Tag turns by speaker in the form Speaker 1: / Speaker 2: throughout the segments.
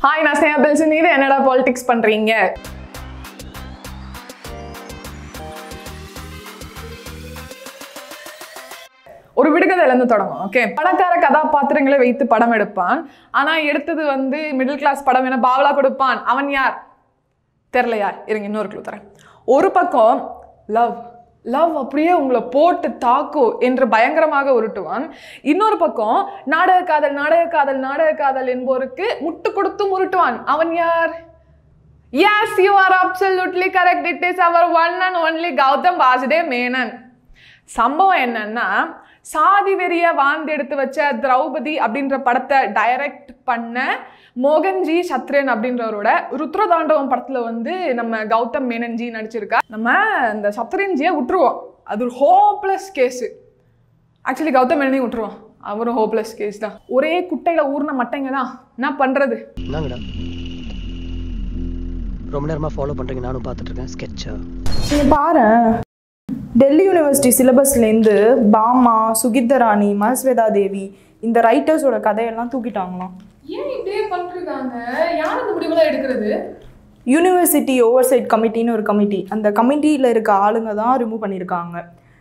Speaker 1: hi நான் ஸ்னேஹா பெல்சன் இது என்னடா பாலிடிக்ஸ் பண்றீங்க ஒரு விடுகதையில இருந்து தொடங்கும் ஓகே பணக்கார கதாபாத்திரங்களை வைத்து படம் எடுப்பான் ஆனா எடுத்தது வந்து மிடில் கிளாஸ் படம் என பாவலா கொடுப்பான் அவன் யார் தெரிலையா இருங்க இன்னொரு clue தரேன் ஒரு பக்கம் லவ் லவ் அப்படியே உங்களை போட்டு தாக்கு என்று பயங்கரமாக உருட்டுவான் இன்னொரு பக்கம் நாடக காதல் நாடக காதல் நாடக காதல் என்போருக்கு முட்டு கொடுத்து உருட்டுவான் அவன் யார் yes you are absolutely correct it is our one and only Gautham Vasudev Menon சம்பவம் என்னன்னா சாதி வெறிய வாழ்ந்தெடுத்து வச்ச திரௌபதி அப்படின்ற படத்தை டைரக்ட் பண்ண மோகன்ஜி சத்ரன் அப்படின்றவரோட ருத்ரதாண்டவம் படத்துல வந்து நம்ம கௌதம் மேனன்ஜி நடிச்சிருக்கா நம்ம இந்த சத்ரன்ஜியை விட்டுருவோம் அது ஒரு ஹோப்லெஸ் கேஸு ஆக்சுவலி கௌதம் மேனனையும் விட்டுருவோம் அவரும் ஹோப்லெஸ் கேஸ் தான் ஒரே குட்டையில ஊர்ன மட்டைங்க தான் என்ன பண்றது
Speaker 2: என்னங்கடா ரொம்ப நேரமா ஃபாலோ பண்றீங்க நானும் பார்த்துட்டு இருக்கேன் ஸ்கெட்சா
Speaker 3: நீங்க பாரு டெல்லி யூனிவர்சிட்டி சிலபஸ்லேருந்து பாமா சுகித்தராணி மஹஸ்வேதா தேவி இந்த ரைட்டர்ஸோட கதையெல்லாம் தூக்கிட்டாங்களாம்
Speaker 1: ஏன் இப்படியே பண்ணிருக்காங்க யார் அந்த முடிவுலாம் எடுக்கிறது
Speaker 3: யூனிவர்சிட்டி ஓவர்சைட் கமிட்டின்னு ஒரு கமிட்டி அந்த கமிட்டியில் இருக்க ஆளுங்க தான் ரிமூவ் பண்ணியிருக்காங்க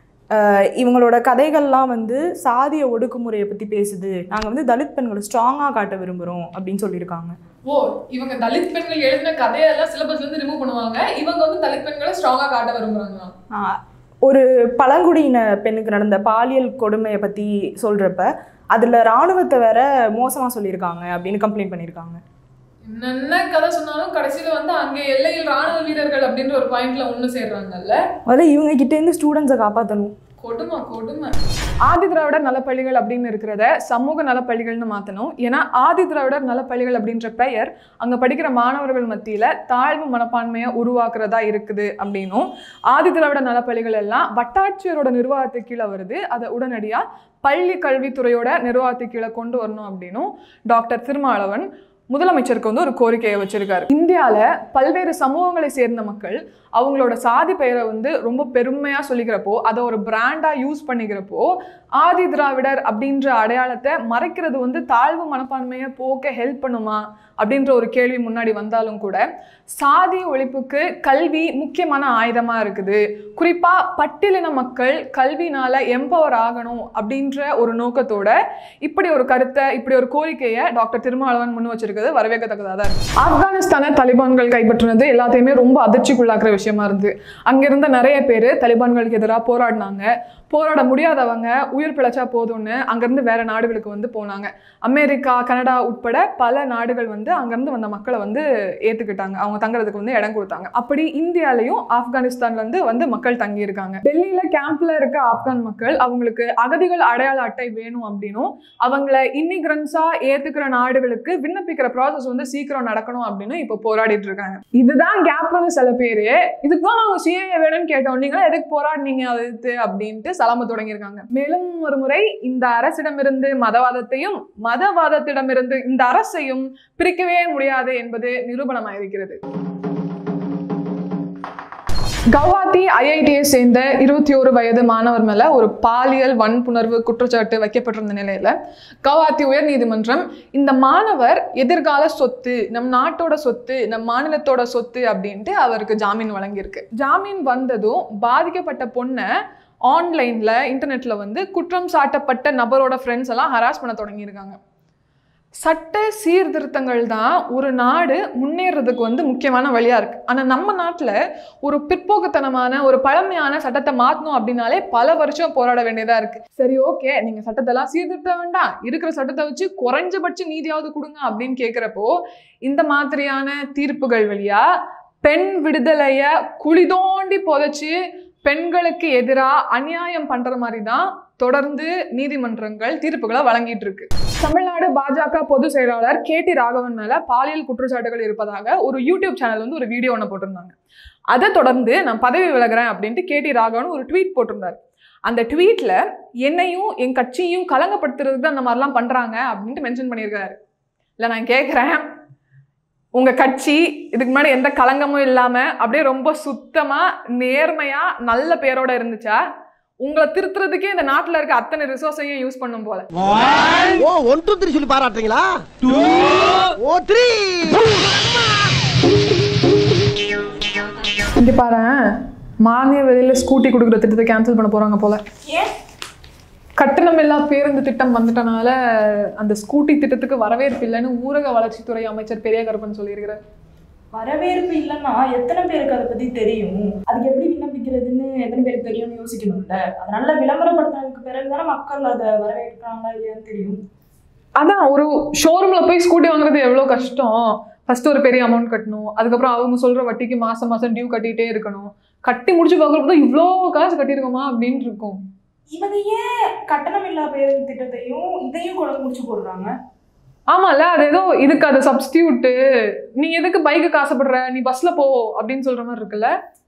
Speaker 3: அஹ் இவங்களோட கதைகள்லாம் வந்து சாதிய ஒடுக்குமுறையை பற்றி பேசுது நாங்கள் வந்து தலித் பெண்களை ஸ்ட்ராங்காக காட்ட விரும்புகிறோம் அப்படின்னு சொல்லியிருக்காங்க
Speaker 1: ஓ இவங்க தலித் பெண்கள் எழுதின கதையெல்லாம் சிலபஸ்ல இருந்து ரிமூவ் பண்ணுவாங்க இவங்க வந்து தலித் பெண்களை ஸ்ட்ராங்கா காட்ட விரும்புறாங்க
Speaker 3: ஆஹ் ஒரு பழங்குடியின பெண்ணுக்கு நடந்த பாலியல் கொடுமையை பற்றி சொல்கிறப்ப அதில் இராணுவத்தை வேற மோசமாக சொல்லியிருக்காங்க அப்படின்னு கம்ப்ளைண்ட் பண்ணியிருக்காங்க
Speaker 1: என்னென்ன கதை சொன்னாலும் கடைசியில வந்து அங்க எல்லையில் ராணுவ வீரர்கள் அப்படின்ற ஒரு பாயிண்ட்ல ஒண்ணு சேர்றாங்கல்ல
Speaker 3: முதல்ல இவங்க கிட்டேருந்து ஸ்டூடெண்ட்ஸை காப்பாற்றணும்
Speaker 1: கொடுமை கொடுமை ஆதி திராவிடர் நலப்பள்ளிகள் அப்படின்னு இருக்கிறத சமூக நலப்பள்ளிகள்னு மாற்றணும் ஏன்னா ஆதி திராவிடர் நலப்பள்ளிகள் அப்படின்ற பெயர் அங்கே படிக்கிற மாணவர்கள் மத்தியில் தாழ்வு மனப்பான்மையை உருவாக்குறதா இருக்குது அப்படின்னும் ஆதி திராவிடர் நலப்பள்ளிகள் எல்லாம் வட்டாட்சியரோட நிர்வாகத்துக்கு கீழே வருது அதை உடனடியாக பள்ளி கல்வித்துறையோட நிர்வாகத்துக்கு கீழே கொண்டு வரணும் அப்படின்னும் டாக்டர் திருமாவளவன் முதலமைச்சருக்கு வந்து ஒரு கோரிக்கையை வச்சிருக்காரு இந்தியாவில் பல்வேறு சமூகங்களை சேர்ந்த மக்கள் அவங்களோட சாதி பெயரை வந்து ரொம்ப பெருமையாக சொல்லிக்கிறப்போ அதை ஒரு பிராண்டாக யூஸ் பண்ணிக்கிறப்போ ஆதி திராவிடர் அப்படின்ற அடையாளத்தை மறைக்கிறது வந்து தாழ்வு மனப்பான்மையை போக்க ஹெல்ப் பண்ணுமா அப்படின்ற ஒரு கேள்வி முன்னாடி வந்தாலும் கூட சாதி ஒழிப்புக்கு கல்வி முக்கியமான ஆயுதமாக இருக்குது குறிப்பாக பட்டியலின மக்கள் கல்வினால எம்பவர் ஆகணும் அப்படின்ற ஒரு நோக்கத்தோட இப்படி ஒரு கருத்தை இப்படி ஒரு கோரிக்கையை டாக்டர் திருமாவளவன் முன் வச்சிருக்கிறது வரவேற்கத்தக்கதாக தான் இருக்கு ஆப்கானிஸ்தானை தலிபான்கள் கைப்பற்றினது எல்லாத்தையுமே ரொம்ப அதிர்ச்சிக்குள்ளாக்குற விஷயமா இருந்து அங்கிருந்த நிறைய பேர் தலிபான்களுக்கு எதிராக போராடினாங்க போராட முடியாதவங்க உயிர் பிழைச்சா போதும்னு அங்கேருந்து வேற நாடுகளுக்கு வந்து போனாங்க அமெரிக்கா கனடா உட்பட பல நாடுகள் வந்து அங்கேருந்து வந்த மக்களை வந்து ஏற்றுக்கிட்டாங்க அவங்க தங்குறதுக்கு வந்து இடம் கொடுத்தாங்க அப்படி இந்தியாலையும் ஆப்கானிஸ்தான்ல இருந்து வந்து மக்கள் தங்கி இருக்காங்க டெல்லியில கேம்ப்ல இருக்க ஆப்கான் மக்கள் அவங்களுக்கு அகதிகள் அடையாள அட்டை வேணும் அப்படின்னும் அவங்கள இமிகிரன்ஸா ஏத்துக்கிற நாடுகளுக்கு விண்ணப்பிக்கிற ப்ராசஸ் வந்து சீக்கிரம் நடக்கணும் அப்படின்னு இப்போ போராடிட்டு இருக்காங்க இதுதான் கேப் வந்து சில பேரு இதுக்கு தான் நாங்க சிஏஏ வேணும்னு கேட்டோம் நீங்க எதுக்கு போராடினீங்க அது இது அப்படின்ட்டு சலாம தொடங்கியிருக்காங்க மேலும் ஒரு முறை இந்த அரசிடமிருந்து மதவாதத்தையும் மதவாதத்திடமிருந்து இந்த அரசையும் பிரிக்கவே முடியாது என்பது நிரூபணமாயிருக்கிறது கவுஹாத்தி ஐஐடியை சேர்ந்த இருபத்தி ஒரு வயது மாணவர் மேல ஒரு பாலியல் வன்புணர்வு குற்றச்சாட்டு வைக்கப்பட்டிருந்த நிலையில கவுஹாத்தி உயர்நீதிமன்றம் இந்த மாணவர் எதிர்கால சொத்து நம் நாட்டோட சொத்து நம் மாநிலத்தோட சொத்து அப்படின்ட்டு அவருக்கு ஜாமீன் வழங்கியிருக்கு ஜாமீன் வந்ததும் பாதிக்கப்பட்ட பொண்ணை ஆன்லைன்ல இன்டர்நெட்ல வந்து குற்றம் சாட்டப்பட்ட நபரோட ஃப்ரெண்ட்ஸ் எல்லாம் ஹராஸ் பண்ண தொடங்கியிருக்காங்க சட்ட சீர்திருத்தங்கள் தான் ஒரு நாடு முன்னேறதுக்கு வந்து முக்கியமான வழியா இருக்கு ஆனா நம்ம நாட்டுல ஒரு பிற்போக்குத்தனமான ஒரு பழமையான சட்டத்தை மாத்தணும் அப்படின்னாலே பல வருஷம் போராட வேண்டியதா இருக்கு சரி ஓகே நீங்க சட்டத்தெல்லாம் சீர்திருத்த வேண்டாம் இருக்கிற சட்டத்தை வச்சு குறைஞ்சபட்ச நீதியாவது கொடுங்க அப்படின்னு கேக்குறப்போ இந்த மாதிரியான தீர்ப்புகள் வழியா பெண் விடுதலைய குழி தோண்டி புதைச்சு பெண்களுக்கு எதிராக அநியாயம் பண்ற மாதிரி தான் தொடர்ந்து நீதிமன்றங்கள் தீர்ப்புகளை வழங்கிட்டு இருக்கு தமிழ்நாடு பாஜக பொதுச் செயலாளர் கே டி ராகவன் மேல பாலியல் குற்றச்சாட்டுகள் இருப்பதாக ஒரு யூடியூப் சேனல் வந்து ஒரு வீடியோ ஒன்று போட்டிருந்தாங்க அதை தொடர்ந்து நான் பதவி விலகிறேன் அப்படின்ட்டு கே டி ராகவன் ஒரு ட்வீட் போட்டிருந்தார் அந்த ட்வீட்ல என்னையும் என் கட்சியும் கலங்கப்படுத்துறதுக்கு தான் அந்த மாதிரிலாம் பண்றாங்க அப்படின்ட்டு மென்ஷன் பண்ணியிருக்காரு இல்லை நான் கேட்குறேன் உங்க கட்சி இதுக்கு முன்னாடி எந்த கலங்கமும் இல்லாம அப்படியே ரொம்ப சுத்தமா நேர்மையா நல்ல பேரோட இருந்துச்சா உங்களை திருத்துறதுக்கே இந்த நாட்டுல இருக்க அத்தனை ரிசோர்ஸையும் யூஸ் பண்ணும் போல
Speaker 4: ஓ ஒன் டூ த்ரீ சொல்லி பாராட்டுறீங்களா ஓ த்ரீ
Speaker 1: இங்க பாரு மானிய விலையில ஸ்கூட்டி கொடுக்குற திட்டத்தை கேன்சல் பண்ண போறாங்க போல
Speaker 3: ஏன்
Speaker 1: கட்டணமில்லா பேருந்து திட்டம் வந்துட்டனால அந்த ஸ்கூட்டி திட்டத்துக்கு வரவேற்பு இல்லைன்னு ஊரக வளர்ச்சித்துறை அமைச்சர் பெரிய கருப்பன் சொல்லியிருக்கிறார்
Speaker 3: வரவேற்பு இல்லைன்னா எத்தனை பேருக்கு அதை பத்தி தெரியும் அதுக்கு எப்படி விண்ணப்பிக்கிறதுன்னு எத்தனை பேருக்கு தெரியும்னு யோசிக்கணும்ல அதை நல்லா விளம்பரப்படுத்தினதுக்கு பிறகுதானே மக்கள் அதை வரவேற்கிறாங்களா இல்லையான்னு தெரியும்
Speaker 1: அதான் ஒரு ஷோரூம்ல போய் ஸ்கூட்டி வாங்குறது எவ்வளவு கஷ்டம் ஃபர்ஸ்ட் ஒரு பெரிய அமௌண்ட் கட்டணும் அதுக்கப்புறம் அவங்க சொல்ற வட்டிக்கு மாசம் மாசம் டியூ கட்டிட்டே இருக்கணும் கட்டி முடிச்சு பார்க்குறப்ப இவ்வளோ காசு கட்டியிருக்கோமா அப்படின்னு இருக்கும்
Speaker 3: இவங்க ஏன் கட்டணம் இல்லா பேருந்து திட்டத்தையும் இதையும் குழந்தை முடிச்சு போடுறாங்க
Speaker 1: ஆமால அது ஏதோ இதுக்கு அது சப்ஸ்டியூட்டு நீ எதுக்கு பைக்கு ஆசைப்படுற நீ பஸ்ல போ அப்படின்னு சொல்ற மாதிரி இருக்குல்ல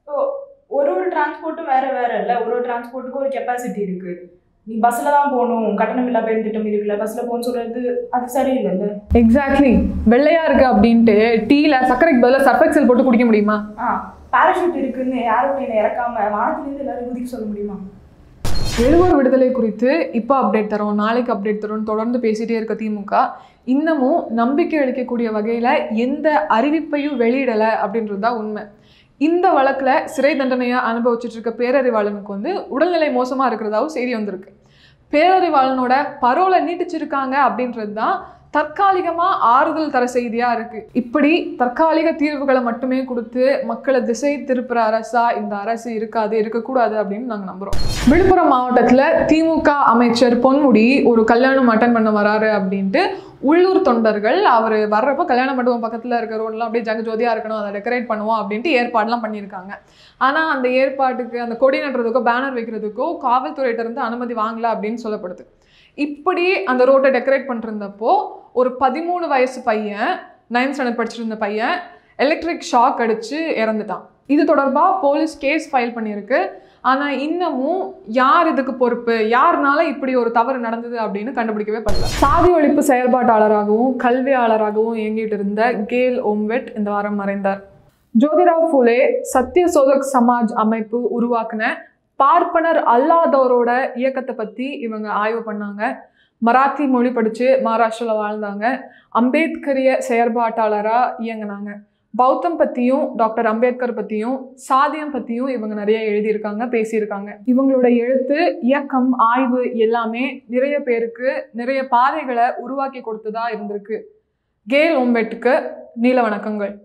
Speaker 3: ஒரு ஒரு டிரான்ஸ்போர்ட்டும் வேற வேற இல்ல ஒரு ஒரு டிரான்ஸ்போர்ட்டுக்கு ஒரு கெப்பாசிட்டி இருக்கு நீ பஸ்ல தான் போகணும் கட்டணம் இல்லா பேருந்து திட்டம் இருக்குல்ல பஸ்ல போன்னு சொல்றது அது சரியில்லைல்ல
Speaker 1: எக்ஸாக்ட்லி வெள்ளையா இருக்கு அப்படின்ட்டு டீல சர்க்கரைக்கு பதிலாக சர்ஃபெக்சல் போட்டு குடிக்க முடியுமா
Speaker 3: ஆ பாராஷூட் இருக்குன்னு ஏரோப்ளேனை இறக்காம வானத்திலிருந்து எல்லாரும் குதிக்க சொல்ல முடியுமா
Speaker 1: எழுவோர் விடுதலை குறித்து இப்போ அப்டேட் தரோம் நாளைக்கு அப்டேட் தரோம் தொடர்ந்து பேசிட்டே இருக்க திமுக இன்னமும் நம்பிக்கை அளிக்கக்கூடிய வகையில் எந்த அறிவிப்பையும் வெளியிடலை அப்படின்றது தான் உண்மை இந்த வழக்கில் சிறை தண்டனையை அனுபவிச்சுட்டு இருக்க பேரறிவாளனுக்கு வந்து உடல்நிலை மோசமாக இருக்கிறதாவும் செய்தி வந்திருக்கு பேரறிவாளனோட பரோலை நீட்டிச்சிருக்காங்க அப்படின்றது தான் தற்காலிகமாக ஆறுதல் தர செய்தியாக இருக்குது இப்படி தற்காலிக தீர்வுகளை மட்டுமே கொடுத்து மக்களை திசை திருப்புற அரசா இந்த அரசு இருக்காது இருக்கக்கூடாது அப்படின்னு நாங்கள் நம்புகிறோம் விழுப்புரம் மாவட்டத்தில் திமுக அமைச்சர் பொன்முடி ஒரு கல்யாணம் அட்டன் பண்ண வராரு அப்படின்ட்டு உள்ளூர் தொண்டர்கள் அவர் வர்றப்போ கல்யாண மண்டபம் பக்கத்தில் இருக்க ரோடெலாம் அப்படியே ஜகஜோதியாக இருக்கணும் அதை டெக்கரேட் பண்ணுவோம் அப்படின்ட்டு ஏற்பாடுலாம் பண்ணியிருக்காங்க ஆனால் அந்த ஏற்பாட்டுக்கு அந்த கொடி நடுறதுக்கோ பேனர் வைக்கிறதுக்கோ காவல்துறையிட்ட இருந்து அனுமதி வாங்கல அப்படின்னு சொல்லப்படுது இப்படி அந்த ரோட்டை டெக்கரேட் பண்ணிருந்தப்போ ஒரு பதிமூணு வயசு பையன் நைன்த் ஸ்டாண்டர்ட் படிச்சிருந்த பையன் எலக்ட்ரிக் ஷாக் அடிச்சு இறந்துட்டான் இது தொடர்பாக போலீஸ் கேஸ் ஃபைல் பண்ணியிருக்கு ஆனால் இன்னமும் யார் இதுக்கு பொறுப்பு யாருனால இப்படி ஒரு தவறு நடந்தது அப்படின்னு கண்டுபிடிக்கவே படல சாதி ஒழிப்பு செயல்பாட்டாளராகவும் கல்வியாளராகவும் இயங்கிட்டு இருந்த கேல் ஓம்வெட் இந்த வாரம் மறைந்தார் ஜோதிராவ் ஃபுலே சத்ய சோதக் சமாஜ் அமைப்பு உருவாக்குன பார்ப்பனர் அல்லாதவரோட இயக்கத்தை பற்றி இவங்க ஆய்வு பண்ணாங்க மராத்தி மொழி படித்து மகாராஷ்டிராவில் வாழ்ந்தாங்க அம்பேத்கரிய செயற்பாட்டாளராக இயங்கினாங்க பௌத்தம் பற்றியும் டாக்டர் அம்பேத்கர் பற்றியும் சாதியம் பற்றியும் இவங்க நிறைய எழுதியிருக்காங்க பேசியிருக்காங்க இவங்களோட எழுத்து இயக்கம் ஆய்வு எல்லாமே நிறைய பேருக்கு நிறைய பாதைகளை உருவாக்கி கொடுத்ததா இருந்திருக்கு கேல் ஓம்பெட்டுக்கு நீல வணக்கங்கள்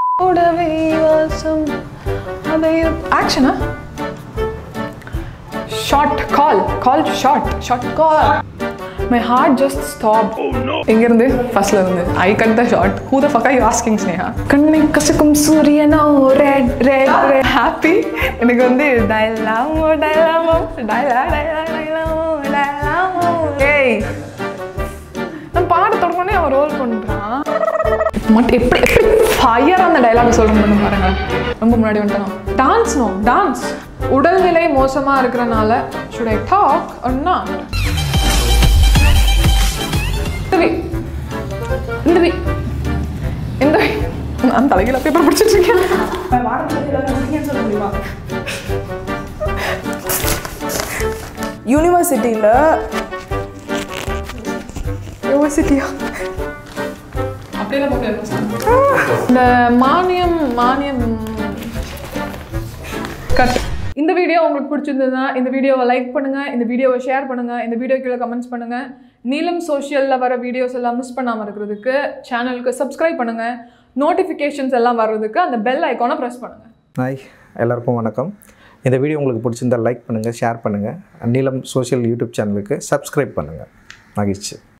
Speaker 1: ஆக்ஷனா short call call short short call my heart just stop எங்க இருந்து ஃபர்ஸ்ட்ல இருந்து I cut the short who the fuck are you asking Sneha கண்ணை கசக்கும் சூரியனோ ரெட் ரெட் ரெட் ஹாப்பி எனக்கு வந்து டைலாமோ டைலாமோ டைலா டைலா டைலாமோ டைலாமோ ஏய் நான் பாட தொடங்கனே அவன் ரோல் பண்றான் மட்டும் எப்படி எப்படி ஃபயர் அந்த டைலாக் சொல்லணும் பாருங்க ரொம்ப முன்னாடி வந்துட்டோம் டான்ஸ் நோ டான்ஸ் உடல்நிலை மோசமா இருக்கிறனால should I talk or not இந்த வி இந்த வி இந்த வி நான் தலைகீழ பேப்பர் பிடிச்சிட்டு இருக்கேன்
Speaker 3: வானத்திலிருந்து எல்லாரும் குதிக்கன்னு சொல்ல முடியுமா யூனிவர்சிட்டியில்
Speaker 1: யூனிவர்சிட்டியா அப்படியெல்லாம் போக இந்த மானியம் மானியம் கட் இந்த வீடியோ உங்களுக்கு பிடிச்சிருந்ததுன்னா இந்த வீடியோவை லைக் பண்ணுங்க இந்த வீடியோவை ஷேர் பண்ணுங்க இந்த வீடியோ கீழே கமெண்ட்ஸ் பண்ணுங்க நீலம் சோஷியல்ல வர வீடியோஸ் எல்லாம் மிஸ் பண்ணாமல் இருக்கிறதுக்கு சேனலுக்கு சப்ஸ்கிரைப் பண்ணுங்க நோட்டிஃபிகேஷன்ஸ் எல்லாம் வர்றதுக்கு அந்த பெல் ஐக்கானை ப்ரெஸ் பண்ணுங்க
Speaker 4: ஹாய் எல்லாருக்கும் வணக்கம் இந்த வீடியோ உங்களுக்கு பிடிச்சிருந்தா லைக் பண்ணுங்கள் ஷேர் பண்ணுங்கள் நீலம் சோஷியல் யூடியூப் சேனலுக்கு சப்ஸ்கிரைப் பண்ணுங்கள் மகிழ்ச்சி